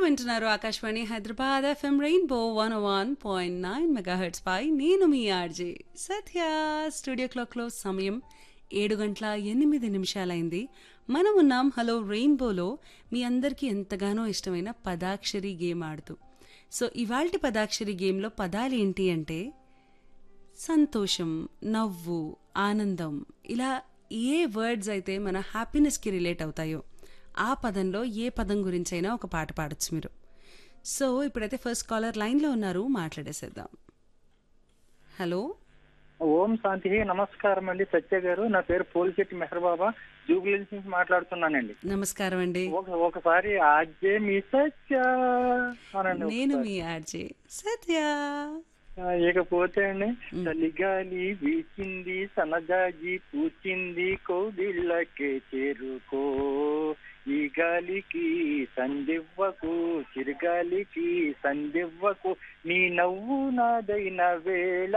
వింటున్నారు Akashvani Hyderabad FM rainbow one one point nine megahertz పై నేను మీ ఆర్జే సత్య స్టూడియో క్లాక్లో సమయం ఏడు గంటల ఎనిమిది నిమిషాలైంది మనం ఉన్నాం హలో రెయిన్బోలో మీ అందరికీ ఎంతగానో ఇష్టమైన పదాక్షరి గేమ్ ఆడుతూ సో ఇవాల్టి పదాక్షరి గేమ్లో పదాలు ఏంటి అంటే సంతోషం నవ్వు ఆనందం ఇలా ఏ వర్డ్స్ అయితే మన హ్యాపీనెస్కి రిలేట్ అవుతాయో ఆ పదంలో ఏ పదం గురించైనా ఒక పాట పాడొచ్చు మీరు సో ఇప్పుడైతే ఫస్ట్ కాలర్ లైన్లో ఉన్నారు మాట్లాడేసేద్దాం హలో ఓం శాంతి నమస్కారం అండి సత్య గారు నా పేరు పోలిశెట్టి మెహర్ బాబా జూబ్లీన్స్ నుంచి మాట్లాడుతున్నానండి నమస్కారం అండి ఒక ఒకసారి ఆజే మీ సత్య అనండి నేను మీ ఆర్జే సత్య ఆ, ఇకపోతే అండి చలిగాలి వీచింది సనజాజి పూచింది కోగిళ్ళకే చేరుకో ఈ గాలికి సందివ్వకు చిరుగాలికి సందివ్వకు నీ నవ్వు నాదైన వేళ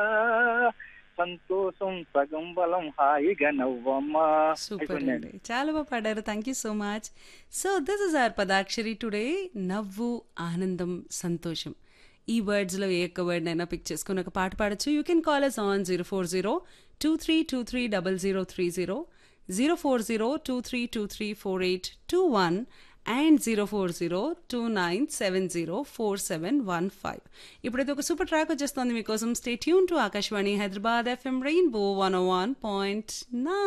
సంతోషం సగం బలం హాయిగా నవ్వమ్మా సూపర్ అయిపోయిందండి. అండి చాలా బాగా పాడారు thank you so much so this is our Padakshari today నవ్వు ఆనందం సంతోషం ఈ వర్డ్స్లో ఏ ఒక్క వర్డ్ అయినా పిక్ చేసుకుని ఒక పాట పాడచ్చు you can call us on zero four zero two three two three double zero three zero zero four zero two three two three four eight two one and zero four zero two nine seven zero four seven one five ఇప్పుడైతే ఒక super track వచ్చేస్తుంది మీకోసం stay tune to Akashvani Hyderabad FM rainbow one one point నా